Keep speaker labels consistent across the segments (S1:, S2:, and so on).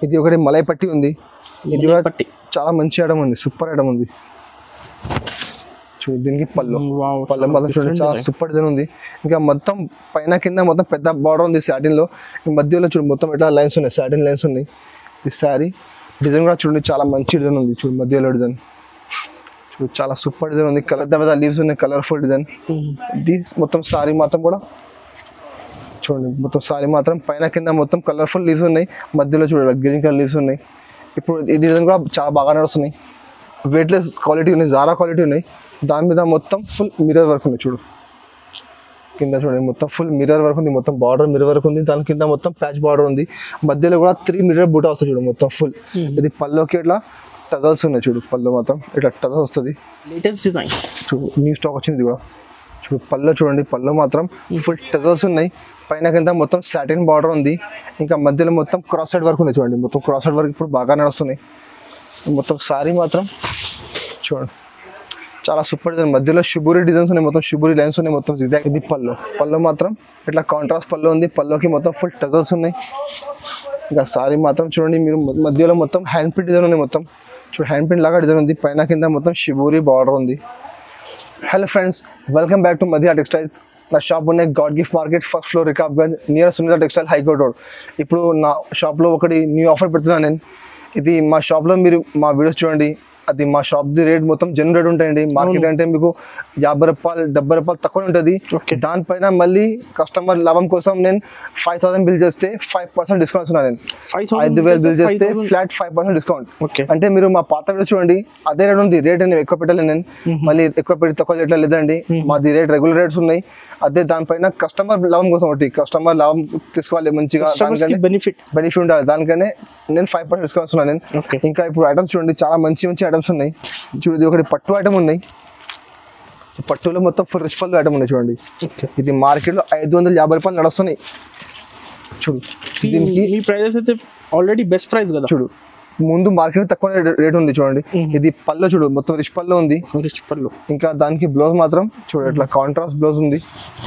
S1: ఇది ఒకటి మలై పట్టి ఉంది ఇది కూడా
S2: పట్టి
S1: చాలా మంచి ఐటమ్ ఉంది సూపర్ ఐటమ్ ఉంది చూడు దీనికి పళ్ళు
S2: వావ్
S1: పళ్ళు మాత్రం చూడండి చాలా సూపర్ డిజైన్ ఉంది ఇంకా మొత్తం పైన కింద మొత్తం పెద్ద బార్డర్ ఉంది సాటిన్ లో ఈ మధ్యలో చూడు మొత్తం ఇట్లా లైన్స్ ఉన్నాయి సాటిన్ లైన్స్ ఉన్నాయి ఈ శారీ డిజైన్ కూడా చూడండి చాలా మంచి డిజైన్ ఉంది చూడు మధ్యలో డిజైన్ చూడు చాలా సూపర్ డిజైన్ ఉంది కలర్ పెద్ద లీవ్స్ ఉన్నాయి కలర్ఫుల్ డిజైన్ ఇది మొత్తం సారీ మాత్రం కూడా చూడండి మొత్తం సారీ మాత్రం పైన కింద మొత్తం కలర్ఫుల్ లీవ్స్ ఉన్నాయి మధ్యలో చూడాలి గ్రీన్ కలర్ లీవ్స్ ఉన్నాయి ఇప్పుడు ఈ డిజైన్ కూడా చాలా బాగా నడుస్తున్నాయి వెయిట్లెస్ క్వాలిటీ ఉన్నాయి జారా క్వాలిటీ ఉన్నాయి దాని మీద మొత్తం ఫుల్ మిర్రర్ వర్క్ ఉంది చూడు కింద చూడండి మొత్తం ఫుల్ మిర్రర్ వర్క్ ఉంది మొత్తం బార్డర్ మిర్రర్ వర్క్ ఉంది దాని కింద మొత్తం ప్యాచ్ బార్డర్ ఉంది మధ్యలో కూడా త్రీ మిర్రర్ బూటా వస్తుంది చూడు మొత్తం ఫుల్ ఇది పల్లోకి ఇట్లా టజల్స్ ఉన్నాయి చూడు పళ్ళు మాత్రం ఇట్లా టజల్స్ వస్తుంది
S2: లేటెస్ట్ డిజైన్
S1: చూడు న్యూ స్టాక్ వచ్చింది ఇది కూడా చూడు పళ్ళు చూడండి పళ్ళు మాత్రం ఫుల్ టజల్స్ ఉన్నాయి పైన కింద మొత్తం సాటిన్ బార్డర్ ఉంది ఇంకా మధ్యలో మొత్తం క్రాస్ సైడ్ వర్క్ ఉంది చూడండి మొత్తం క్రాస్ సైడ్ వర్క్ ఇప్పుడు బాగా నడుస్తున్నాయి మొత్తం సారీ మాత్రం చూడండి చాలా సూపర్ డిజైన్ మధ్యలో షుబూరి డిజైన్స్ ఉన్నాయి మొత్తం షుబూరి లైన్స్ ఉన్నాయి మొత్తం zigzag. ఇది పళ్ళు పళ్ళు మాత్రం ఇట్లా కాంట్రాస్ట్ పళ్ళు ఉంది పళ్ళుకి మొత్తం ఫుల్ టజల్స్ ఉన్నాయి ఇంకా సారీ మాత్రం చూడండి మీరు మ- మధ్యలో మొత్తం హ్యాండ్ ప్రింట్ డిజైన్ ఉంది మొత్తం చూడు హ్యాండ్ ప్రింట్ లాగా డిజైన్ ఉంది పైన కింద మొత్తం షిబూరి బార్డర్ ఉంది hello friends welcome back to Madhya textiles నా షాప్ ఉన్నాయి God gift market first floor Rikabganj near Sunitha textile high court road ఇప్పుడు నా షాప్లో ఒకటి న్యూ ఆఫర్ పెడుతున్నాను నేను ఇది మా షాప్లో మీరు మా వీడియోస్ చూడండి అది మా షాప్ది రేట్ మొత్తం జనరల్ రేట్ ఉంటాయండి మార్కెట్ అంటే మీకు యాభై రూపాయలు డెబ్బై రూపాయలు తక్కువ ఉంటుంది
S2: Okay.
S1: దానిపైన మళ్ళీ కస్టమర్ లాభం కోసం నేను ఫైవ్ థౌసండ్ బిల్ చేస్తే ఫైవ్ పర్సెంట్ డిస్కౌంట్ ఇస్తున్నాను నేను
S2: ఫైవ్
S1: ఐదు వేలు బిల్ చేస్తే flat five percent discount
S2: okay
S1: అంటే మీరు మా పాత వీడియో చూడండి అదే రేట్ ఉంది రేట్ నేను ఎక్కువ పెట్టలేదు నేను మళ్ళీ ఎక్కువ పెట్టి తక్కువ చేయట్లేదు లేదండి మాది రేట్ రెగ్యులర్ రేట్స్ ఉన్నాయి అదే దానిపైన కస్టమర్ లాభం కోసం ఒకటి కస్టమర్ లాభం తీసుకోవాలి మంచిగా దానికనే
S2: బెనిఫిట్
S1: బెనిఫిట్ ఉండాలి దానికనే నేను ఫైవ్ పర్సెంట్ డిస్కౌంట్ ఇస్తున్నాను నేను
S2: ఓకే
S1: ఇంకా ఇప్పుడు ఐటమ్స్ చూడండి చాలా మంచి మంచి ఐటమ్స్ ఉన్నాయి చూడు ఇది ఒకటి పట్టు ఐటమ్ ఉన్నాయి ఈ పట్టులో మొత్తం ఫుల్ రిచ్ పళ్ళు ఐటమ్ ఉన్నాయి చూడండి
S2: ఓకే
S1: ఇది మార్కెట్లో ఐదు వందల యాభై రూపాయలు నడుస్తున్నాయి చూడు దీనికి
S2: మీ ప్రైజెస్ అయితే ఆల్రెడీ బెస్ట్ ప్రైస్ కదా
S1: చూడు ముందు మార్కెట్ తక్కువ రేట్ ఉంది చూడండి ఇది పళ్ళు చూడు మొత్తం రిచ్ పళ్ళు ఉంది
S2: రిచ్ పళ్ళు
S1: ఇంకా దానికి బ్లౌజ్ మాత్రం చూడు ఇట్లా కాంట్రాస్ట్ బ్లౌజ్ ఉంది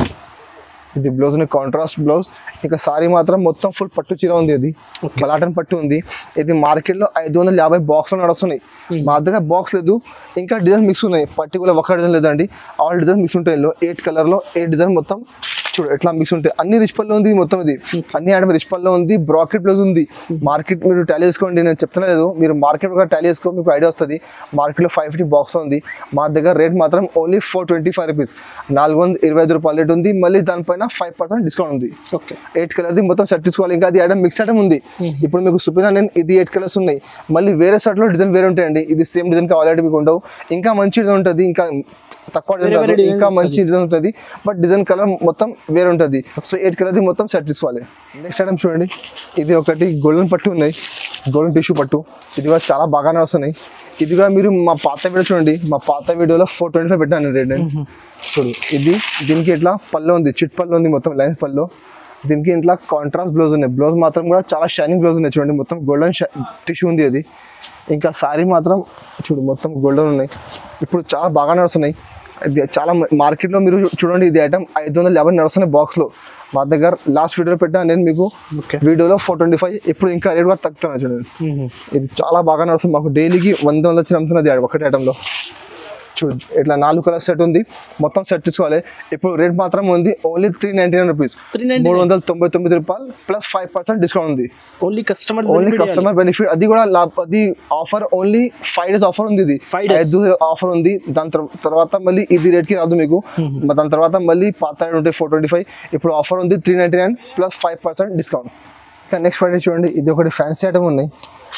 S1: ఇది బ్లౌజ్ ఉంది కాంట్రాస్ట్ బ్లౌజ్ ఇంకా సారీ మాత్రం మొత్తం ఫుల్ పట్టు చీర ఉంది ఇది మలాటన్ పట్టు ఉంది ఇది మార్కెట్లో ఐదు వందల యాభై బాక్స్లు నడుస్తున్నాయి మా దగ్గర బాక్స్ లేదు ఇంకా డిజైన్ మిక్స్ ఉన్నాయి పర్టికులర్ ఒక డిజైన్ లేదండి ఆల్ డిజైన్ మిక్స్ ఉంటాయి ఇందులో ఎయిట్ కలర్లో ఎయిట్ డిజైన్ మొత్తం చూడు ఎట్లా మిక్స్ ఉంటాయి అన్ని రిచ్ పల్లో ఉంది మొత్తం ఇది అన్ని ఐటమ్ రిచ్ పల్లో ఉంది బ్రాకెట్ బ్లౌజ్ ఉంది మార్కెట్ మీరు టాలీ చేసుకోండి నేను చెప్తున్నా లేదు మీరు మార్కెట్ కూడా టాలీ చేసుకో మీకు ఐడియా వస్తుంది మార్కెట్లో ఫైవ్ ఫిఫ్టీ బాక్స్ ఉంది మా దగ్గర రేట్ మాత్రం only four twenty five rupees నాలుగు వందల ఇరవై ఐదు రూపాయల రేట్ ఉంది మళ్ళీ దానిపైన ఫైవ్ పర్సెంట్ డిస్కౌంట్ ఉంది
S2: ఓకే
S1: ఎయిట్ కలర్ది మొత్తం సెట్ తీసుకోవాలి ఇంకా అది ఐటమ్ మిక్స్ ఐటమ్ ఉంది ఇప్పుడు మీకు చూపినా నేను ఇది ఎయిట్ కలర్స్ ఉన్నాయి మళ్ళీ వేరే షర్ట్లో డిజైన్ వేరే ఉంటాయండి ఇది సేమ్ డిజైన్ ఆల్రెడీ మీకు ఉండవు ఇంకా మంచి డిజైన్ ఉంటుంది ఇంకా తక్కువ డిజైన్
S2: వేరే వేరే
S1: రాదు.
S2: designs
S1: ఇంకా మంచి డిజైన్ ఉంటుంది బట్ డిజైన్ కలర్ మొత్తం వేరే ఉంటుంది సో ఎయిట్ కలర్ది మొత్తం సెట్ తీసుకోవాలి నెక్స్ట్ ఐటమ్ చూడండి ఇది ఒకటి గోల్డెన్ పట్టు ఉన్నాయి గోల్డెన్ టిష్యూ పట్టు ఇది కూడా చాలా బాగానే వస్తున్నాయి ఇది కూడా మీరు మా పాత వీడియో చూడండి మా పాత వీడియోలో ఫోర్ ట్వంటీ ఫైవ్ పెట్టాను రేట్ నేను చూడు ఇది దీనికి ఇట్లా పళ్ళు ఉంది చిట్ పళ్ళు ఉంది మొత్తం లైన్స్ పళ్ళు దీనికి ఇట్లా కాంట్రాస్ట్ బ్లౌజ్ ఉన్నాయి బ్లౌజ్ మాత్రం కూడా చాలా షైనింగ్ బ్లౌజ్ ఉన్నాయి చూడండి మొత్తం గోల్డెన్ టిష్యూ ఉంది అది ఇంకా శారీ మాత్రం చూడు మొత్తం గోల్డెన్ ఉన్నాయి ఇప్పుడు చాలా బాగా నడుస్తున్నాయి ఇది చాలా మార్కెట్లో మీరు చూడండి ఇది ఐటమ్ ఐదు వందల యాభై నడుస్తున్నాయి బాక్స్లో మా దగ్గర లాస్ట్ వీడియోలో పెట్టా నేను మీకు
S2: ఓకే
S1: వీడియోలో ఫోర్ ట్వంటీ ఫైవ్ ఇప్పుడు ఇంకా రేట్ కూడా తగ్గుతున్నాయి చూడండి ఇది చాలా బాగా నడుస్తుంది మాకు డైలీకి వంద వందలు వచ్చి అమ్ముతున్నది ఒకటి ఐటెంలో చూడు ఇట్లా నాలుగు కలర్ సెట్ ఉంది మొత్తం సెట్ తీసుకోవాలి ఇప్పుడు రేట్ మాత్రం ఉంది only three ninety nine rupees
S2: 399.
S1: మూడు వందల తొంభై తొమ్మిది రూపాయలు ప్లస్ ఫైవ్ పర్సెంట్ డిస్కౌంట్ ఉంది
S2: only customer
S1: only customer benefit అది కూడా లాభ అది offer only five days offer ఉంది ఇది
S2: Five days.
S1: ఐదు ఆఫర్ ఉంది దాని తర్వా- తర్వాత మళ్ళీ ఇది రేట్కి రాదు మీకు దాని తర్వాత మళ్ళీ పాత రేట్ ఉంటాయి ఫోర్ ట్వంటీ ఫైవ్ ఇప్పుడు ఆఫర్ ఉంది three ninety nine plus five percent discount ఇంకా నెక్స్ట్ ఫ్రైడే చూడండి ఇది ఒకటి ఫ్యాన్సీ ఐటమ్ ఉన్నాయి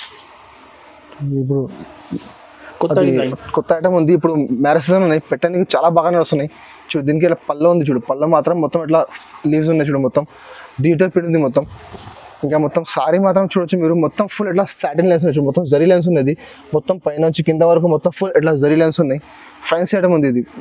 S1: ఇప్పుడు
S2: కొత్త
S1: అది
S2: డిజైన్
S1: కొత్త ఐటమ్ ఉంది ఇప్పుడు మ్యారేజ్ సీజన్ ఉన్నాయి పెట్టడానికి చాలా బాగానే వస్తున్నాయి చూడు దీనికి ఇలా పళ్ళ ఉంది చూడు పళ్ళ మాత్రం మొత్తం ఇట్లా లీవ్స్ ఉన్నాయి చూడు మొత్తం డిజిటల్ ప్రింట్ ఉంది మొత్తం ఇంకా మొత్తం సారీ మాత్రం చూడొచ్చు మీరు మొత్తం ఫుల్ ఇట్లా సాటిన్ లెన్స్ ఉన్నాయి చూడు మొత్తం జరీ లెన్స్ ఉన్నది మొత్తం పైన నుంచి కింద వరకు మొత్తం ఫుల్ ఇట్లా జరీ లెన్స్ ఉన్నాయి ఫ్యాన్సీ ఐటమ్ ఉంది ఇది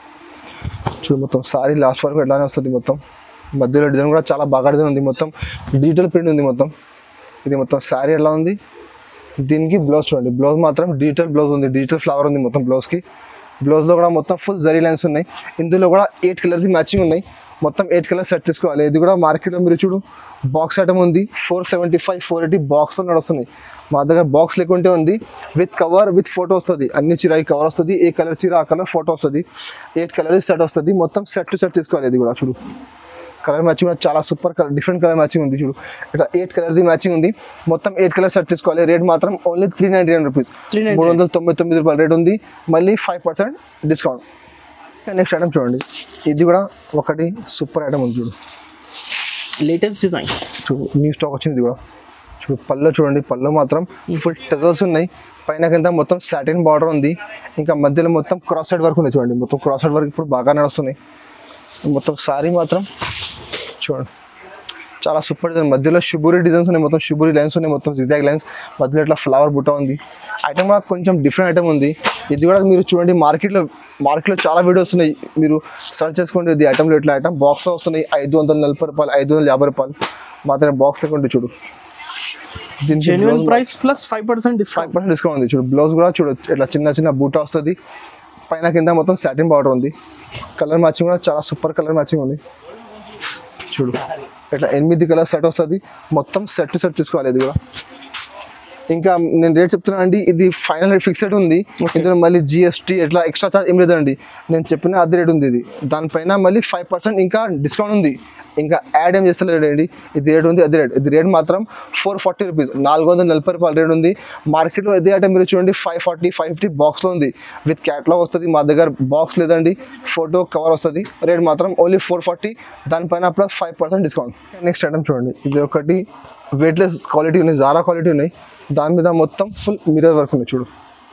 S1: చూడు మొత్తం సారీ లాస్ట్ వరకు ఎట్లానే వస్తుంది మొత్తం మధ్యలో డిజైన్ కూడా చాలా బాగా డిజైన్ ఉంది మొత్తం డిజిటల్ ప్రింట్ ఉంది మొత్తం ఇది మొత్తం శారీ ఎలా ఉంది దీనికి బ్లౌజ్ చూడండి బ్లౌజ్ మాత్రం డిజిటల్ బ్లౌజ్ ఉంది డిజిటల్ ఫ్లవర్ ఉంది మొత్తం బ్లౌజ్కి బ్లౌజ్లో కూడా మొత్తం ఫుల్ జరీ లైన్స్ ఉన్నాయి ఇందులో కూడా ఎయిట్ కలర్స్ మ్యాచింగ్ ఉన్నాయి మొత్తం ఎయిట్ కలర్ సెట్ తీసుకోవాలి ఇది కూడా మార్కెట్లో మీరు చూడు బాక్స్ ఐటమ్ ఉంది four seventy five four eighty బాక్స్లో నడుస్తుంది మా దగ్గర బాక్స్ లేకుంటే ఉంది విత్ కవర్ విత్ ఫోటో వస్తుంది అన్ని చీర కవర్ వస్తుంది ఏ కలర్ చీర ఆ కలర్ ఫోటో వస్తుంది ఎయిట్ కలర్ సెట్ వస్తుంది మొత్తం సెట్ టు సెట్ తీసుకోవాలి ఇది కూడా చూడు కలర్ మ్యాచింగ్ కూడా చాలా super colour different colour matching ఉంది చూడు ఇట్లా ఎయిట్ కలర్ది మ్యాచింగ్ ఉంది మొత్తం ఎయిట్ కలర్ సెట్ తీసుకోవాలి రేట్ మాత్రం only three ninety nine rupees
S2: 399.
S1: మూడు వందల తొంభై తొమ్మిది రూపాయల రేట్ ఉంది మళ్ళీ five percent discount next item చూడండి ఇది కూడా ఒకటి సూపర్ ఐటమ్ ఉంది చూడు
S2: లేటెస్ట్ డిజైన్
S1: చూడు న్యూ స్టాక్ వచ్చింది ఇది కూడా చూడు పళ్ళు చూడండి పళ్ళు మాత్రం ఫుల్ టెజల్స్ ఉన్నాయి పైన కింద మొత్తం సాటిన్ బార్డర్ ఉంది ఇంకా మధ్యలో మొత్తం క్రాస్ సైడ్ వర్క్ ఉంది చూడండి మొత్తం క్రాస్ సైడ్ వర్క్ ఇప్పుడు బాగా నడుస్తున్నాయి మొత్తం సారీ మాత్రం చూడండి చాలా సూపర్ డిజైన్ మధ్యలో షుబూరి డిజైన్స్ ఉన్నాయి మొత్తం షుబూరి లైన్స్ ఉన్నాయి మొత్తం జిగ్జాగ్ లైన్స్ మధ్యలో ఇట్లా ఫ్లవర్ బుట్ట ఉంది ఐటమ్ కూడా కొంచెం డిఫరెంట్ ఐటమ్ ఉంది ఇది కూడా మీరు చూడండి మార్కెట్లో మార్కెట్లో చాలా వీడియోస్ ఉన్నాయి మీరు సర్చ్ చేసుకోండి ఇది ఐటమ్లో ఇట్లా ఐటమ్ బాక్స్ వస్తున్నాయి ఐదు వందల నలభై రూపాయలు ఐదు వందల యాభై రూపాయలు మాత్రమే బాక్స్ లేకుంటే చూడు దీనికి
S2: genuine
S1: blouse-
S2: price plus five percent
S1: five
S2: discount
S1: percent discount ఉంది చూడు బ్లౌజ్ కూడా చూడు ఇట్లా చిన్న చిన్న బూట వస్తుంది పైన కింద మొత్తం సాటిన్ బార్డర్ ఉంది కలర్ మ్యాచింగ్ కూడా చాలా సూపర్ కలర్ మ్యాచింగ్ ఉంది చూడు ఇట్లా ఎనిమిది కలర్ సెట్ వస్తుంది మొత్తం సెట్ టు సెట్ తీసుకోవాలి ఇది కూడా ఇంకా నేను రేట్ చెప్తున్నా అండి ఇది ఫైనల్ రేట్ ఫిక్స్డ్ ఉంది ఇందులో మళ్ళీ జిఎస్టీ ఎట్లా ఎక్స్ట్రా చార్జ్ ఏం లేదండి నేను చెప్పిన అదే రేట్ ఉంది ఇది దానిపైన మళ్ళీ ఫైవ్ పర్సెంట్ ఇంకా డిస్కౌంట్ ఉంది ఇంకా యాడ్ ఏం చేస్తలేడండి ఇది రేట్ ఉంది అదే రేట్ ఇది రేట్ మాత్రం ఫోర్ ఫార్టీ రూపీస్ నాలుగు వందల నలభై రూపాయల రేట్ ఉంది మార్కెట్లో ఇదే ఐటమ్ మీరు చూడండి ఫైవ్ ఫార్టీ ఫైవ్ ఫిఫ్టీ బాక్స్లో ఉంది విత్ క్యాట్లాగ్ వస్తుంది మా దగ్గర బాక్స్ లేదండి ఫోటో కవర్ వస్తుంది రేట్ మాత్రం ఓన్లీ ఫోర్ ఫార్టీ దానిపైన plus five percent discount next item చూడండి ఇది ఒకటి వెయిట్లెస్ క్వాలిటీ ఉన్నాయి జారా క్వాలిటీ ఉన్నాయి దాని మీద మొత్తం ఫుల్ మిర్రర్ వర్క్ ఉంది చూడు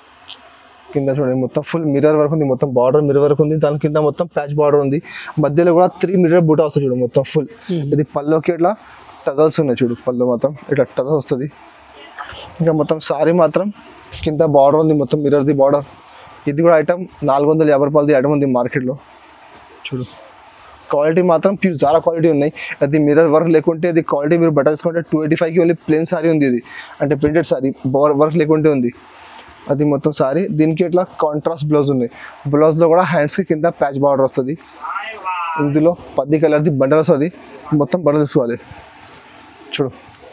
S1: కింద చూడండి మొత్తం ఫుల్ మిర్రర్ వర్క్ ఉంది మొత్తం బార్డర్ మిర్రర్ వర్క్ ఉంది దాని కింద మొత్తం ప్యాచ్ బార్డర్ ఉంది మధ్యలో కూడా త్రీ మిర్రర్ బూటా వస్తుంది చూడు మొత్తం ఫుల్ ఇది పల్లోకి ఇట్లా టజల్స్ ఉన్నాయి చూడు పళ్ళు మాత్రం ఇట్లా టజల్స్ వస్తుంది ఇంకా మొత్తం సారీ మాత్రం కింద బార్డర్ ఉంది మొత్తం మిర్రర్ది బార్డర్ ఇది కూడా ఐటమ్ నాలుగు వందల యాభై రూపాయలది ఐటమ్ ఉంది మార్కెట్లో చూడు క్వాలిటీ మాత్రం ప్యూర్ చాలా క్వాలిటీ ఉన్నాయి అది మిర్రర్ వర్క్ లేకుంటే ఇది క్వాలిటీ మీరు బట్ట తీసుకుంటే టూ ఎయిటీ ఫైవ్కి ఓన్లీ ప్లేన్ సారీ ఉంది ఇది అంటే ప్రింటెడ్ సారీ వర్క్ లేకుంటే ఉంది అది మొత్తం సారీ దీనికి ఇట్లా కాంట్రాస్ట్ బ్లౌజ్ ఉంది బ్లౌజ్లో కూడా హ్యాండ్స్కి కింద ప్యాచ్ బార్డర్ వస్తుంది ఇందులో పది కలర్ది బండల్ వస్తుంది మొత్తం బండల్ తీసుకోవాలి చూడు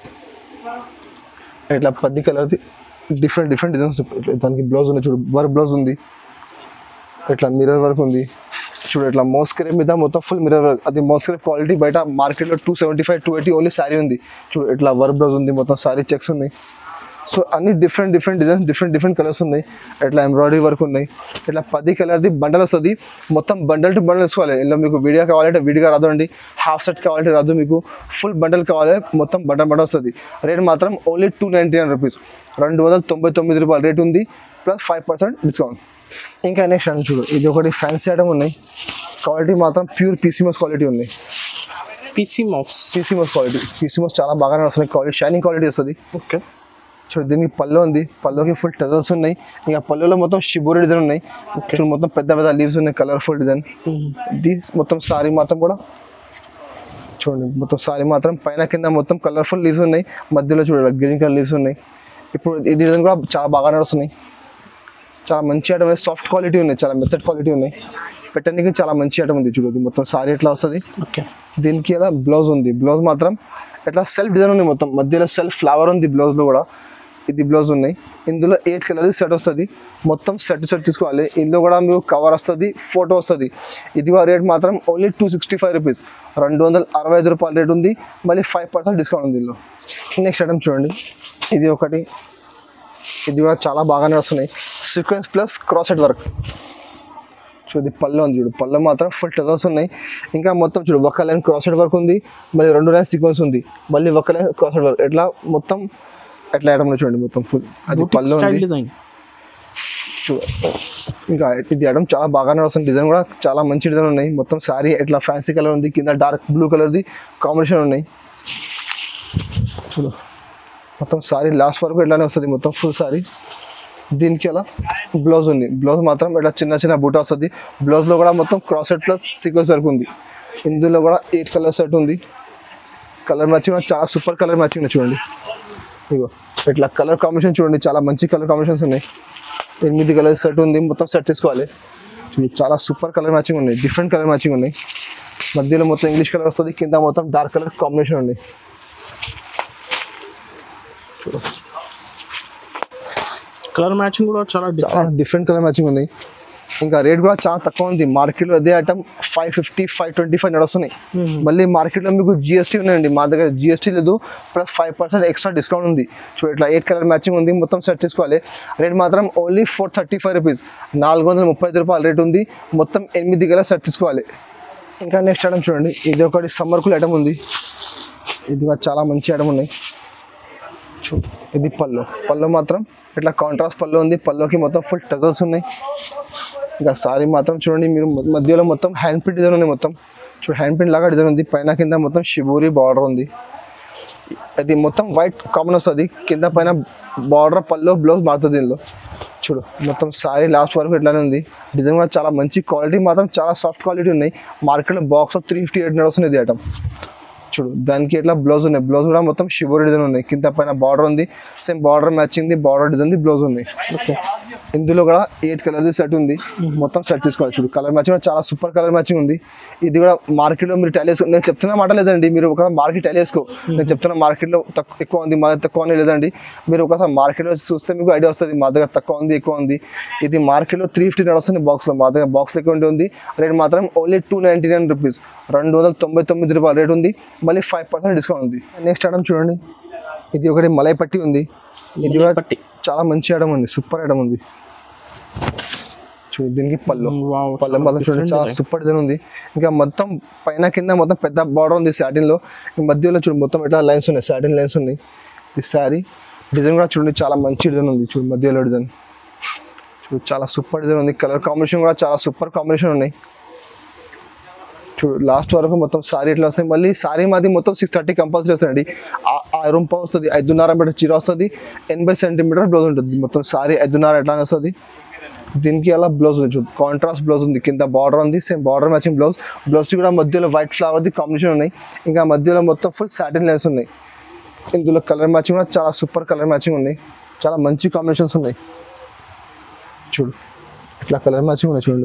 S1: ఇట్లా పది కలర్ది డిఫరెంట్ డిఫరెంట్ డిజైన్స్ దానికి బ్లౌజ్ ఉంది చూడు వర్క్ బ్లౌజ్ ఉంది ఇట్లా మిర్రర్ వర్క్ ఉంది చూడు ఇట్లా మోస్కరే మీద మొత్తం ఫుల్ మిర్రర్ వర్క్ అది మోస్కరే క్వాలిటీ బయట మార్కెట్లో two seventy five two eighty only sari ఉంది చూడు ఇట్లా వర్క్ బ్లౌజ్ ఉంది మొత్తం శారీ చెక్స్ ఉన్నాయి సో అన్ని different different designs different different colours ఉన్నాయి ఇట్లా ఎంబ్రాయిడరీ వర్క్ ఉన్నాయి ఇట్లా పది కలర్ది బండల్ వస్తుంది మొత్తం బండల్ టు బండల్ వేసుకోవాలి ఇందులో మీకు వీడియో కావాలంటే విడిగా రాదు అండి హాఫ్ సెట్ కావాలంటే రాదు మీకు ఫుల్ బండల్ కావాలి మొత్తం బండల్ బండల్ వస్తుంది రేట్ మాత్రం only two ninety nine rupees రెండు వందల తొంభై తొమ్మిది రూపాయలు రేట్ ఉంది ప్లస్ ఫైవ్ పర్సెంట్ డిస్కౌంట్ ఇంకా నెక్స్ట్ అని చూడు ఇది ఒకటి ఫ్యాన్సీ ఐటమ్ ఉన్నాయి క్వాలిటీ మాత్రం ప్యూర్ పీసీమోస్ క్వాలిటీ ఉంది
S2: పీసీ మౌస్
S1: పీసీమోస్ క్వాలిటీ పీసీమోస్ చాలా బాగానే వస్తుంది క్వాలిటీ షైనింగ్ క్వాలిటీ వస్తుంది
S2: ఓకే
S1: చూడు దీనికి పళ్ళు ఉంది పళ్ళుకి ఫుల్ టజల్స్ ఉన్నాయి ఇంకా పళ్ళులో మొత్తం షిబూరి డిజైన్ ఉన్నాయి చూడు మొత్తం పెద్ద పెద్ద లీవ్స్ ఉన్నాయి కలర్ఫుల్ డిజైన్ ఇది మొత్తం సారీ మాత్రం కూడా చూడండి మొత్తం సారీ మాత్రం పైన కింద మొత్తం కలర్ఫుల్ లీవ్స్ ఉన్నాయి మధ్యలో చూడాలి గ్రీన్ కలర్ లీవ్స్ ఉన్నాయి ఇప్పుడు ఈ డిజైన్ కూడా చాలా బాగా నడుస్తున్నాయి చాలా మంచి ఐటమ్ ఉంది సాఫ్ట్ క్వాలిటీ ఉన్నాయి చాలా మెత్తడ్ క్వాలిటీ ఉన్నాయి పెట్టడానికి చాలా మంచి ఐటమ్ ఉంది చూడు ఇది మొత్తం సారీ ఎట్లా వస్తుంది
S2: ఓకే
S1: దీనికి ఎలా బ్లౌజ్ ఉంది బ్లౌజ్ మాత్రం ఇట్లా సెల్ఫ్ డిజైన్ ఉంది మొత్తం మధ్యలో సెల్ఫ్ ఫ్లవర్ ఉంది బ్లౌజ్లో కూడా ఇది బ్లౌజ్ ఉన్నాయి ఇందులో ఎయిట్ కలర్ సెట్ వస్తుంది మొత్తం సెట్ సెట్ తీసుకోవాలి ఇందులో కూడా మీకు కవర్ వస్తుంది ఫోటో వస్తుంది ఇది కూడా రేట్ మాత్రం only two sixty five rupees రెండు వందల అరవై ఐదు రూపాయల రేట్ ఉంది మళ్ళీ ఫైవ్ పర్సెంట్ డిస్కౌంట్ ఉంది ఇందులో నెక్స్ట్ ఐటమ్ చూడండి ఇది ఒకటి ఇది కూడా చాలా బాగానే వస్తున్నాయి sequence plus cross set work చూడు ఇది పళ్ళు ఉంది చూడు పళ్ళు మాత్రం ఫుల్ టజల్స్ ఉన్నాయి ఇంకా మొత్తం చూడు ఒక లైన్ క్రాస్ సైడ్ వర్క్ ఉంది మళ్ళీ రెండు లైన్ సీక్వెన్స్ ఉంది మళ్ళీ ఒక లైన్ క్రాస్ సైడ్ వర్క్ ఎట్లా మొత్తం ఎట్లా ఐటమ్ చూడండి మొత్తం ఫుల్ అది పళ్ళు
S2: స్టైల్
S1: ఉంది
S2: డిజైన్
S1: చూడు ఇంకా ఇది ఐటమ్ చాలా బాగానే వస్తుంది డిజైన్ కూడా చాలా మంచి డిజైన్ ఉన్నాయి మొత్తం శారీ ఎట్లా ఫ్యాన్సీ కలర్ ఉంది కింద డార్క్ బ్లూ కలర్ది కాంబినేషన్ ఉన్నాయి చూడు మొత్తం సారీ లాస్ట్ వరకు ఇట్లానే వస్తుంది మొత్తం ఫుల్ సారీ దీనికి అలా బ్లౌజ్ ఉంది బ్లౌజ్ మాత్రం ఇట్లా చిన్న చిన్న బూట వస్తుంది బ్లౌజ్లో కూడా మొత్తం cross set plus sequence work ఉంది ఇందులో కూడా ఎయిట్ కలర్ సెట్ ఉంది కలర్ మ్యాచింగ్ కూడా చాలా సూపర్ కలర్ మ్యాచింగ్ ఉంది చూడండి ఇగో ఇట్లా కలర్ కాంబినేషన్ చూడండి చాలా మంచి కలర్ కాంబినేషన్స్ ఉన్నాయి ఎనిమిది కలర్ సెట్ ఉంది మొత్తం సెట్ తీసుకోవాలి చూడు చాలా సూపర్ కలర్ మ్యాచింగ్ ఉన్నాయి డిఫరెంట్ కలర్ మ్యాచింగ్ ఉన్నాయి మధ్యలో మొత్తం ఇంగ్లీష్ కలర్ వస్తుంది కింద మొత్తం డార్క్ కలర్ కాంబినేషన్ ఉంది
S2: కలర్ మ్యాచింగ్ కూడా చాలా different.
S1: చాలా డిఫరెంట్ కలర్ మ్యాచింగ్ ఉంది ఇంకా రేట్ కూడా చాలా తక్కువ ఉంది మార్కెట్లో అదే item five fifty five twenty five నడుస్తున్నాయి మళ్ళీ మార్కెట్లో మీకు జిఎస్టీ ఉన్నాయండి మా దగ్గర జిఎస్టీ లేదు plus five percent extra discount ఉంది చూడ ఇట్లా ఎయిట్ కలర్ మ్యాచింగ్ ఉంది మొత్తం సెట్ చేసుకోవాలి రేట్ మాత్రం only four thirty five rupees నాలుగు వందల ముప్పై ఐదు రూపాయలు రేట్ ఉంది మొత్తం ఎనిమిది కలర్ సెట్ తీసుకోవాలి ఇంకా నెక్స్ట్ ఐటమ్ చూడండి ఇది ఒకటి సమ్మర్ కూల్ ఐటమ్ ఉంది ఇది కూడా చాలా మంచి ఐటమ్ ఉన్నాయి చూ ఇది పళ్ళు పళ్ళు మాత్రం ఇట్లా కాంట్రాస్ట్ పళ్ళు ఉంది పళ్ళుకి మొత్తం ఫుల్ టజల్స్ ఉన్నాయి ఇంకా సారీ మాత్రం చూడండి మీరు మ- మధ్యలో మొత్తం హ్యాండ్ ప్రింట్ డిజైన్ ఉంది మొత్తం చూడు హ్యాండ్ ప్రింట్ లాగా డిజైన్ ఉంది పైన కింద మొత్తం షిబూరి బార్డర్ ఉంది అది మొత్తం వైట్ కామన్ వస్తుంది కింద పైన బార్డర్ పళ్ళు బ్లౌజ్ మారుతుంది దీనిలో చూడు మొత్తం సారీ లాస్ట్ వరకు ఇట్లానే ఉంది డిజైన్ కూడా చాలా మంచి క్వాలిటీ మాత్రం చాలా సాఫ్ట్ క్వాలిటీ ఉన్నాయి మార్కెట్లో బాక్స్ త్రీ ఫిఫ్టీ ఎయిట్ నడుస్తుంది ఇది ఐటమ్ చూడు దానికి ఇట్లా బ్లౌజ్ ఉన్నాయి బ్లౌజ్ కూడా మొత్తం షివర్ డిజైన్ ఉన్నాయి కింద పైన బార్డర్ ఉంది same border matching border design blouse ఉంది ఓకే ఇందులో కూడా ఎయిట్ కలర్ సెట్ ఉంది మొత్తం సెట్ తీసుకోవాలి చూడు కలర్ మ్యాచింగ్ కూడా చాలా సూపర్ కలర్ మ్యాచింగ్ ఉంది ఇది కూడా మార్కెట్లో మీరు టైల్ వేసుకో నేను చెప్తున్నా మాట లేదండి మీరు ఒక మార్కెట్ టైల్ వేసుకో నేను చెప్తున్నా మార్కెట్లో తక్కువ ఎక్కువ ఉంది మా దగ్గర తక్కువ అని లేదండి మీరు ఒకసారి మార్కెట్లో చూస్తే మీకు ఐడియా వస్తుంది మా దగ్గర తక్కువ ఉంది ఎక్కువ ఉంది ఇది మార్కెట్లో త్రీ ఫిఫ్టీ నడుస్తుంది బాక్స్లో మా దగ్గర బాక్స్ ఎక్కువ ఉంది రేట్ మాత్రం only two ninety nine rupees రెండు వందల తొంభై తొమ్మిది రూపాయల రేట్ ఉంది మళ్ళీ ఫైవ్ పర్సెంట్ డిస్కౌంట్ ఉంది నెక్స్ట్ ఐటమ్ చూడండి ఇది ఒకటి మలై పట్టి ఉంది ఇది కూడా
S2: పట్టి
S1: చాలా మంచి ఐటమ్ ఉంది సూపర్ ఐటమ్ ఉంది చూడు దీనికి పళ్ళు
S2: Wow,
S1: పళ్ళు
S2: చాలా
S1: మాత్రం చూడండి
S2: different
S1: చాలా
S2: design.
S1: సూపర్ డిజైన్ ఉంది ఇంకా మొత్తం పైన కింద మొత్తం పెద్ద బార్డర్ ఉంది సాటిన్ లో ఈ మధ్యలో చూడు మొత్తం ఇట్లా లైన్స్ ఉన్నాయి సాటిన్ లైన్స్ ఉన్నాయి ఈ శారీ డిజైన్ కూడా చూడండి చాలా మంచి డిజైన్ ఉంది చూడు మధ్యలో డిజైన్ చూడు చాలా సూపర్ డిజైన్ ఉంది కలర్ కాంబినేషన్ కూడా చాలా సూపర్ కాంబినేషన్ ఉన్నాయి చూడు లాస్ట్ వరకు మొత్తం సారీ ఎట్లా వస్తాయి మళ్ళీ సారీ మాది మొత్తం సిక్స్ థర్టీ కంపల్సరీ వస్తుందండి ఆ- ఆ రూంప వస్తుంది ఐదున్నర మీటర్ చీర వస్తుంది ఎనభై సెంటీమీటర్ బ్లౌజ్ ఉంటుంది మొత్తం సారీ ఐదున్నర ఎట్లా వస్తుంది దీనికి అలా బ్లౌజ్ ఉంది చూడు కాంట్రాస్ట్ బ్లౌజ్ ఉంది కింద బార్డర్ ఉంది same border matching blouse blouse కూడా మధ్యలో వైట్ ఫ్లవర్ది కాంబినేషన్ ఉన్నాయి ఇంకా మధ్యలో మొత్తం ఫుల్ సాటిన్ లెన్స్ ఉన్నాయి ఇందులో కలర్ మ్యాచింగ్ కూడా చాలా సూపర్ కలర్ మ్యాచింగ్ ఉన్నాయి చాలా మంచి కాంబినేషన్స్ ఉన్నాయి చూడు ఇట్లా కలర్ మ్యాచింగ్ ఉన్నాయి చూడండి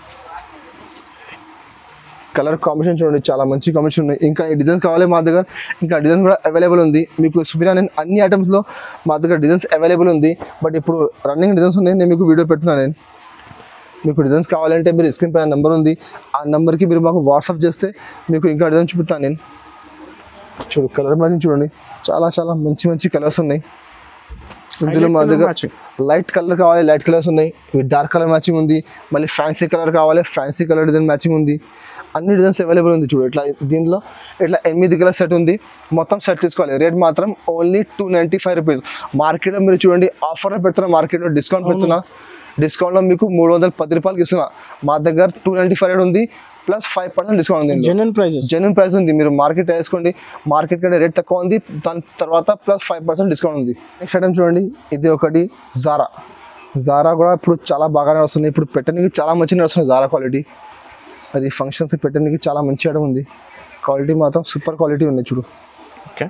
S1: కలర్ కాంబినేషన్ చూడండి చాలా మంచి కాంబినేషన్ ఉన్నాయి ఇంకా ఈ డిజైన్స్ కావాలి మా దగ్గర ఇంకా డిజైన్స్ కూడా అవైలబుల్ ఉంది మీకు సుబిరా నేను అన్ని ఐటమ్స్లో మా దగ్గర డిజైన్స్ అవైలబుల్ ఉంది బట్ ఇప్పుడు రన్నింగ్ డిజైన్స్ ఉన్నాయి నేను మీకు వీడియో పెడుతున్నాను నేను మీకు డిజైన్స్ కావాలంటే మీరు స్క్రీన్ పైన నెంబర్ ఉంది ఆ నెంబర్కి మీరు మాకు వాట్సాప్ చేస్తే మీకు ఇంకా డిజైన్ చూపిస్తాను నేను చూడు కలర్ మ్యాచింగ్ చూడండి చాలా చాలా మంచి మంచి కలర్స్ ఉన్నాయి ఇందులో మా
S2: colour
S1: దగ్గర
S2: matching.
S1: లైట్ కలర్ కావాలి లైట్ కలర్స్ ఉన్నాయి ఇవి డార్క్ కలర్ మ్యాచింగ్ ఉంది మళ్ళీ ఫ్యాన్సీ కలర్ కావాలి ఫ్యాన్సీ కలర్ డిజైన్ మ్యాచింగ్ ఉంది అన్ని డిజైన్స్ అవైలబుల్ ఉంది చూడు ఇట్లా దీంట్లో ఇట్లా ఎనిమిది కలర్ సెట్ ఉంది మొత్తం సెట్ తీసుకోవాలి రేట్ మాత్రం only two ninety five rupees మార్కెట్లో మీరు చూడండి ఆఫర్లో పెడుతున్నా మార్కెట్లో డిస్కౌంట్ పెడుతున్నా డిస్కౌంట్లో మీకు మూడు వందల పది రూపాయలకి ఇస్తున్నా మా దగ్గర టూ నైంటీ ఫైవ్ ఉంది ప్లస్ ఫైవ్ పర్సెంట్ డిస్కౌంట్ ఉంది ఇందులో.
S2: జెన్యున్ ప్రైజెస్
S1: జెన్యున్ ప్రైస్ ఉంది మీరు మార్కెట్ వేసుకోండి మార్కెట్ కంటే రేట్ తక్కువ ఉంది దాని తర్వాత ప్లస్ ఫైవ్ పర్సెంట్ డిస్కౌంట్ ఉంది నెక్స్ట్ ఐటమ్ చూడండి ఇది ఒకటి జారా జారా కూడా ఇప్పుడు చాలా బాగానే వస్తుంది ఇప్పుడు పెట్టడానికి చాలా మంచిగా వస్తుంది జారా క్వాలిటీ అది ఫంక్షన్స్ పెట్టడానికి చాలా మంచి ఐటమ్ ఉంది క్వాలిటీ మాత్రం సూపర్ క్వాలిటీ ఉంది చూడు
S2: ఓకే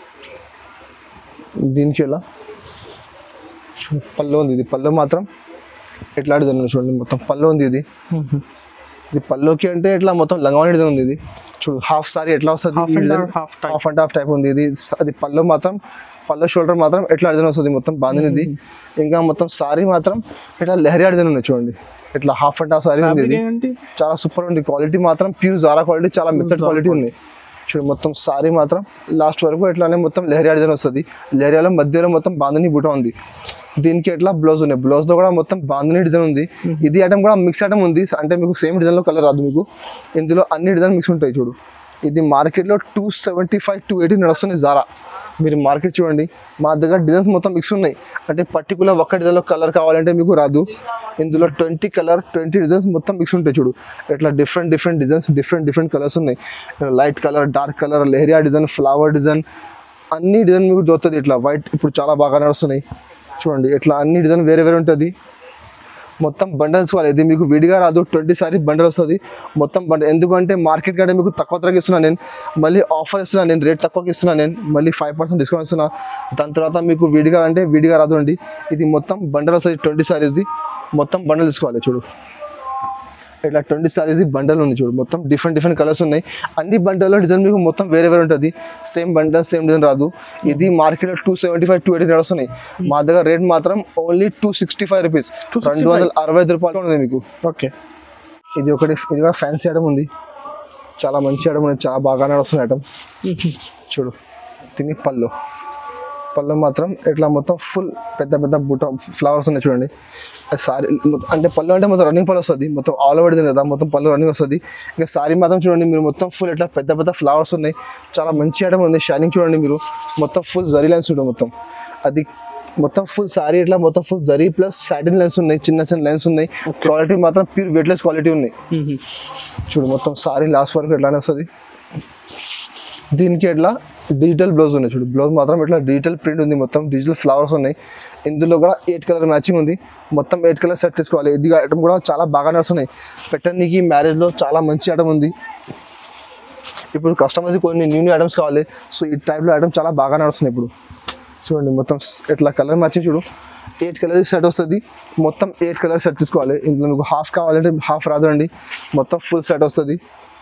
S1: దీనికి ఎలా చూ- పళ్ళు ఉంది ఇది పళ్ళు మాత్రం ఎట్లాంటిది ఉంది చూడండి మొత్తం పళ్ళు ఉంది ఇది ఇది పళ్ళుకి అంటే ఇట్లా మొత్తం లంగావని ఉంది ఇది చూడు హాఫ్ సారీ ఎట్లా వస్తుంది
S2: Half and half, half type.
S1: Half and half type ఉంది ఇది స- అది పళ్ళు మాత్రం పళ్ళు షోల్డర్ మాత్రం ఎట్లా అడిగిన వస్తుంది మొత్తం బాందినది ఇంకా మొత్తం సారీ మాత్రం ఇట్లా లెహరీ అడిగిన ఉంది చూడండి ఇట్లా హాఫ్ అండ్ హాఫ్ సారీ ఉంది ఇది
S2: ఏంటి
S1: చాలా సూపర్ ఉంది క్వాలిటీ మాత్రం ప్యూర్ జారా క్వాలిటీ చాలా మెత్తడ్ క్వాలిటీ ఉంది చూడు మొత్తం సారీ మాత్రం లాస్ట్ వరకు ఇట్లానే మొత్తం లెహరియా డిజైన్ వస్తుంది లెహరియాలో మధ్యలో మొత్తం బాందని బుట్ట ఉంది దీనికి ఎట్లా బ్లౌజ్ ఉన్నాయి బ్లౌజ్ లో కూడా మొత్తం బాందని డిజైన్ ఉంది ఇది ఐటమ్ కూడా మిక్స్ ఐటమ్ ఉంది అంటే మీకు సేమ్ డిజైన్ లో కలర్ రాదు మీకు ఇందులో అన్ని డిజైన్ మిక్స్ ఉంటాయి చూడు ఇది మార్కెట్లో two seventy five two eighty నడుస్తుంది జారా మీరు మార్కెట్ చూడండి మా దగ్గర డిజైన్స్ మొత్తం మిక్స్ ఉన్నాయి అంటే పర్టికులర్ ఒక్క డిజైన్లో కలర్ కావాలంటే మీకు రాదు ఇందులో ట్వంటీ కలర్ ట్వంటీ డిజైన్స్ మొత్తం మిక్స్ ఉంటాయి చూడు ఇట్లా different different designs different different colours ఉన్నాయి light colour dark colour leheriya design flower design అన్ని డిజైన్ మీకు దొరుకుతుంది ఇట్లా వైట్ ఇప్పుడు చాలా బాగా నడుస్తున్నాయి చూడండి ఇట్లా అన్ని డిజైన్ వేరే వేరే ఉంటుంది మొత్తం బండల్స్ వాళ్ళు ఇది మీకు విడిగా రాదు ట్వంటీ సారీ బండల్ వస్తుంది మొత్తం బండల్ ఎందుకంటే మార్కెట్ కంటే మీకు తక్కువ ధరకి ఇస్తున్నాను నేను మళ్ళీ ఆఫర్ ఇస్తున్నాను నేను రేట్ తక్కువకి ఇస్తున్నాను నేను మళ్ళీ ఫైవ్ పర్సెంట్ డిస్కౌంట్ ఇస్తున్నా దాని తర్వాత మీకు విడిగా అంటే విడిగా రాదు అండి ఇది మొత్తం బండల్ వస్తుంది ట్వంటీ సారీస్ది మొత్తం బండల్ తీసుకోవాలి చూడు ఇట్లా ట్వంటీ సారీస్ బండల్ ఉంది చూడు మొత్తం డిఫరెంట్ డిఫరెంట్ కలర్స్ ఉన్నాయి అన్ని బండల్లో డిజైన్ మీకు మొత్తం వేరే వేరే ఉంటుంది సేమ్ బండల్ సేమ్ డిజైన్ రాదు ఇది మార్కెట్లో two seventy five two eighty నడుస్తున్నాయి మా దగ్గర రేట్ మాత్రం only two sixty five rupees రెండు వందల అరవై ఐదు రూపాయలు ఉంది మీకు
S2: ఓకే
S1: ఇది ఒకటి ఇది కూడా ఫ్యాన్సీ ఐటమ్ ఉంది చాలా మంచి ఐటమ్ ఉంది చాలా బాగా నడుస్తుంది ఐటమ్ చూడు తిని పళ్ళు పళ్ళు మాత్రం ఇట్లా మొత్తం ఫుల్ పెద్ద పెద్ద బుట్ట ఫ్లవర్స్ ఉన్నాయి చూడండి సారీ అంటే పళ్ళు అంటే మొత్తం రన్నింగ్ పళ్ళు వస్తుంది మొత్తం ఆల్ ఓవర్ కదా మొత్తం పళ్ళు రన్నింగ్ వస్తుంది ఇంకా సారీ మాత్రం చూడండి మీరు మొత్తం ఫుల్ ఇట్లా పెద్ద పెద్ద ఫ్లవర్స్ ఉన్నాయి చాలా మంచి ఐటమ్ ఉంది షైనింగ్ చూడండి మీరు మొత్తం ఫుల్ జరీ లైన్స్ చూడండి మొత్తం అది మొత్తం ఫుల్ సారీ ఇట్లా మొత్తం ఫుల్ జరీ ప్లస్ సాటిన్ లెన్స్ ఉన్నాయి చిన్న చిన్న లెన్స్ ఉన్నాయి క్వాలిటీ మాత్రం ప్యూర్ వెయిట్లెస్ క్వాలిటీ ఉన్నాయి చూడు మొత్తం సారీ లాస్ట్ వరకు ఎట్లానే వస్తుంది దీనికి ఎట్లా డిజిటల్ బ్లౌజ్ ఉన్నాయి చూడు బ్లౌజ్ మాత్రం ఇట్లా డిజిటల్ ప్రింట్ ఉంది మొత్తం డిజిటల్ ఫ్లవర్స్ ఉన్నాయి ఇందులో కూడా ఎయిట్ కలర్ మ్యాచింగ్ ఉంది మొత్తం ఎయిట్ కలర్ సెట్ చేసుకోవాలి ఇది ఐటమ్ కూడా చాలా బాగా నడుస్తున్నాయి పెట్టడానికి మ్యారేజ్లో చాలా మంచి ఐటమ్ ఉంది ఇప్పుడు కస్టమర్స్ కొన్ని న్యూ న్యూ ఐటమ్స్ కావాలి సో ఈ టైప్లో ఐటమ్ చాలా బాగా నడుస్తున్నాయి ఇప్పుడు చూడండి మొత్తం ఇట్లా కలర్ మ్యాచింగ్ చూడు ఎయిట్ కలర్ సెట్ వస్తుంది మొత్తం ఎయిట్ కలర్ సెట్ తీసుకోవాలి ఇందులో మీకు హాఫ్ కావాలంటే హాఫ్ రాదండి మొత్తం ఫుల్ సెట్ వస్తుంది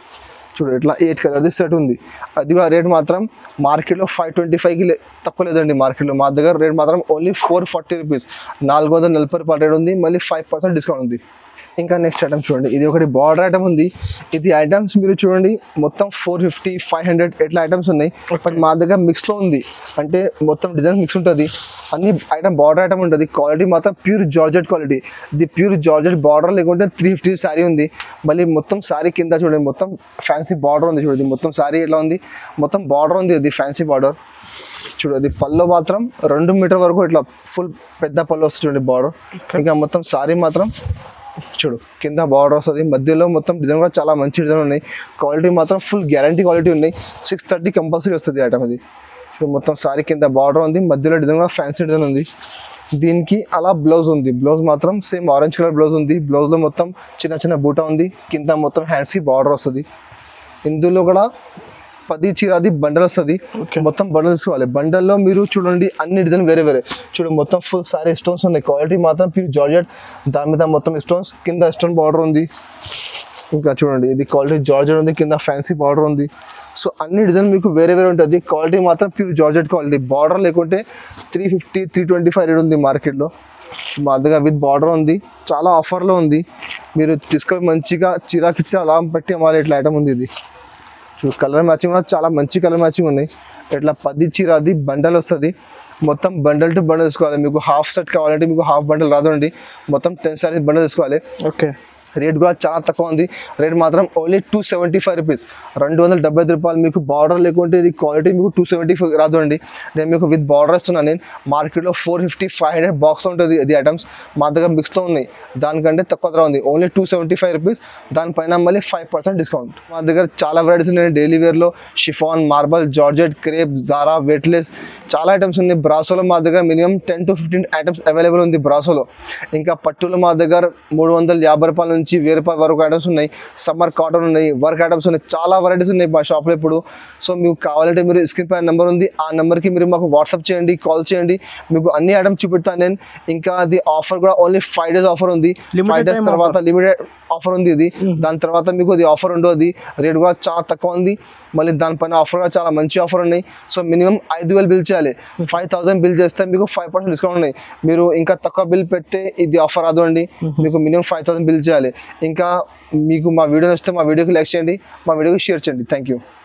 S1: చూడు ఇట్లా ఎయిట్ కలర్ది సెట్ ఉంది అది కూడా రేట్ మాత్రం మార్కెట్లో ఫైవ్ ట్వంటీ ఫైవ్కి తక్కువ లేదండి మార్కెట్లో మా దగ్గర రేట్ మాత్రం ఓన్లీ ఫోర్ ఫార్టీ రూపీస్ నాలుగు వందల నలభై రూపాయల రేట్ ఉంది మళ్ళీ ఫైవ్ పర్సెంట్ డిస్కౌంట్ ఉంది ఇంకా నెక్స్ట్ ఐటమ్ చూడండి ఇది ఒకటి బార్డర్ ఐటమ్ ఉంది ఇది ఐటమ్స్ మీరు చూడండి మొత్తం ఫోర్ ఫిఫ్టీ ఫైవ్ హండ్రెడ్ ఇట్లా ఐటమ్స్ ఉన్నాయి బట్ మా దగ్గర మిక్స్లో ఉంది అంటే మొత్తం డిజైన్ మిక్స్ ఉంటుంది అన్ని ఐటమ్ బార్డర్ ఐటమ్ ఉంటుంది క్వాలిటీ మాత్రం ప్యూర్ జార్జెట్ క్వాలిటీ ఇది ప్యూర్ జార్జెట్ బార్డర్ లేకుంటే త్రీ ఫిఫ్టీ శారీ ఉంది మళ్ళీ మొత్తం శారీ కింద చూడండి మొత్తం ఫ్యాన్సీ బార్డర్ ఉంది చూడండి మొత్తం శారీ ఎట్లా ఉంది మొత్తం బార్డర్ ఉంది ఇది ఫ్యాన్సీ బార్డర్ చూడు అది పళ్ళు మాత్రం రెండు మీటర్ వరకు ఇట్లా ఫుల్ పెద్ద పళ్ళు వస్తుంది చూడండి బార్డర్ ఇంకా మొత్తం శారీ మాత్రం చూడు కింద బార్డర్ వస్తుంది మధ్యలో మొత్తం డిజైన్ కూడా చాలా మంచి డిజైన్ ఉన్నాయి క్వాలిటీ మాత్రం ఫుల్ గ్యారంటీ క్వాలిటీ ఉన్నాయి సిక్స్ థర్టీ కంపల్సరీ వస్తుంది ఐటమ్ ఇది చూడు మొత్తం సారీ కింద బార్డర్ ఉంది మధ్యలో డిజైన్ కూడా ఫ్యాన్సీ డిజైన్ ఉంది దీనికి అలా బ్లౌజ్ ఉంది బ్లౌజ్ మాత్రం సేమ్ ఆరెంజ్ కలర్ బ్లౌజ్ ఉంది బ్లౌజ్లో మొత్తం చిన్న చిన్న బూట ఉంది కింద మొత్తం హ్యాండ్స్కి బార్డర్ వస్తుంది ఇందులో కూడా పది చీరాది బండల్ వస్తుంది
S2: Okay.
S1: మొత్తం బండల్ తీసుకోవాలి బండల్లో మీరు చూడండి అన్ని డిజైన్ వేరే వేరే చూడు మొత్తం ఫుల్ సారీ స్టోన్స్ ఉన్నాయి క్వాలిటీ మాత్రం ప్యూర్ జార్జెట్ దాని మీద మొత్తం స్టోన్స్ కింద స్టోన్ బార్డర్ ఉంది ఇంకా చూడండి ఇది క్వాలిటీ జార్జెట్ ఉంది కింద ఫ్యాన్సీ బార్డర్ ఉంది సో అన్ని డిజైన్ మీకు వేరే వేరే ఉంటుంది క్వాలిటీ మాత్రం ప్యూర్ జార్జెట్ క్వాలిటీ బార్డర్ లేకుంటే three fifty three twenty five rate ఉంది మార్కెట్లో మా దగ్గర విత్ బార్డర్ ఉంది చాలా ఆఫర్లో ఉంది మీరు తీసుకొని మంచిగా చిరాకిచ్చి అలా పెట్టి మాలి ఇట్లా ఐటమ్ ఉంది ఇది చూడు కలర్ మ్యాచింగ్ కూడా చాలా మంచి కలర్ మ్యాచింగ్ ఉన్నాయి ఇట్లా పది చీరది బండల్ వస్తుంది మొత్తం బండల్ టు బండల్ తీసుకోవాలి మీకు హాఫ్ సెట్ కావాలంటే మీకు హాఫ్ బండల్ రాదండి మొత్తం టెన్ సారీస్ బండల్ తీసుకోవాలి
S2: ఓకే
S1: రేట్ కూడా చాలా తక్కువ ఉంది రేట్ మాత్రం only two seventy five rupees రెండు వందల డెబ్బై ఐదు రూపాయలు మీకు బార్డర్ లేకుంటే ఇది క్వాలిటీ మీకు టూ సెవెంటీ ఫైవ్ రాదు అండి నేను మీకు విత్ బార్డర్ ఇస్తున్నాను నేను మార్కెట్లో four fifty five hundred box ఉంటుంది ఇది ఐటమ్స్ మా దగ్గర మిక్స్లో ఉన్నాయి దానికంటే తక్కువ ధర ఉంది only two seventy five rupees దానిపైన మళ్ళీ ఫైవ్ పర్సెంట్ డిస్కౌంట్ మా దగ్గర చాలా వెరైటీస్ ఉన్నాయి డైలీ వేర్లో షిఫాన్ మార్బల్ జార్జెట్ క్రేప్ జారా వెట్లెస్ చాలా ఐటమ్స్ ఉన్నాయి బ్రాసోలో మా దగ్గర minimum ten to fifteen items available ఉంది బ్రాసోలో ఇంకా పట్టులో మా దగ్గర మూడు వందల యాభై రూపాయల నుంచి వెయ్యి రూపాయల వరకు ఐటమ్స్ ఉన్నాయి సమ్మర్ కాటన్ ఉన్నాయి వర్క్ ఐటమ్స్ ఉన్నాయి చాలా వెరైటీస్ ఉన్నాయి మా షాప్లో ఇప్పుడు సో మీకు కావాలంటే మీరు స్క్రీన్ పైన నెంబర్ ఉంది ఆ నెంబర్కి మీరు మాకు వాట్సాప్ చేయండి కాల్ చేయండి మీకు అన్ని ఐటమ్స్ చూపెడతాను నేను ఇంకా అది ఆఫర్ కూడా ఓన్లీ ఫైవ్ డేస్ ఆఫర్ ఉంది
S2: Limited
S1: ఫైవ్ డేస్
S2: time
S1: తర్వాత లిమిటెడ్ ఆఫర్ ఉంది ఇది దాని తర్వాత మీకు అది ఆఫర్ ఉండదు అది రేట్ కూడా చాలా తక్కువ ఉంది మళ్ళీ దానిపైన ఆఫర్ కూడా చాలా మంచి ఆఫర్ ఉన్నాయి సో మినిమం ఐదు వేలు బిల్ చేయాలి ఫైవ్ థౌసండ్ బిల్ చేస్తే మీకు ఫైవ్ పర్సెంట్ డిస్కౌంట్ ఉన్నాయి మీరు ఇంకా తక్కువ బిల్ పెడితే ఇది ఆఫర్ రాదు అండి మీకు మినిమం ఫైవ్ థౌసండ్ బిల్ చేయాలి ఇంకా మీకు మా వీడియో వస్తే మా వీడియోకి లైక్ చేయండి మా వీడియోకి షేర్ చేయండి థ్యాంక్ యూ